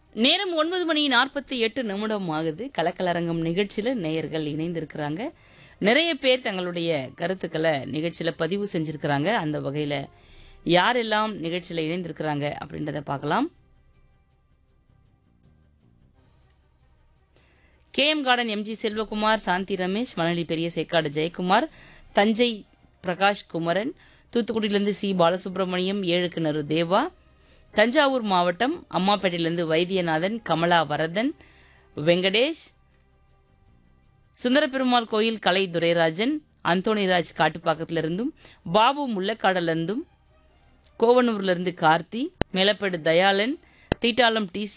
நேரம் ஒன்பது மணி நாற்பத்தி எட்டு நிமிடம் ஆகுது கலக்கலரங்கம் நிகழ்ச்சியில் நேயர்கள் இணைந்திருக்கிறாங்க நிறைய பேர் தங்களுடைய கருத்துக்களை நிகழ்ச்சியில் பதிவு செஞ்சிருக்கிறாங்க அந்த வகையில் யாரெல்லாம் நிகழ்ச்சியில் இணைந்திருக்கிறாங்க அப்படின்றத பார்க்கலாம் KM garden MG Selvakumar Shanthi Ramesh Manali Periya Sekkadu Jayakumar Thanjai Prakash Kumaran தூத்துக்குடியிலேருந்து சி பாலசுப்ரமணியம் ஏழு கிணறு தேவா தஞ்சாவூர் மாவட்டம் அம்மாப்பேட்டையிலேருந்து வைத்தியநாதன் கமலா வரதன் வெங்கடேஷ் சுந்தரபெருமாள் கோயில் கலை துரைராஜன் அந்தோணிராஜ் காட்டுப்பாக்கத்திலிருந்தும் பாபு முள்ளக்காடலிருந்தும் கோவனூர்லேருந்து கார்த்தி மேலப்பேடு தயாளன் தீட்டாளம் டிசி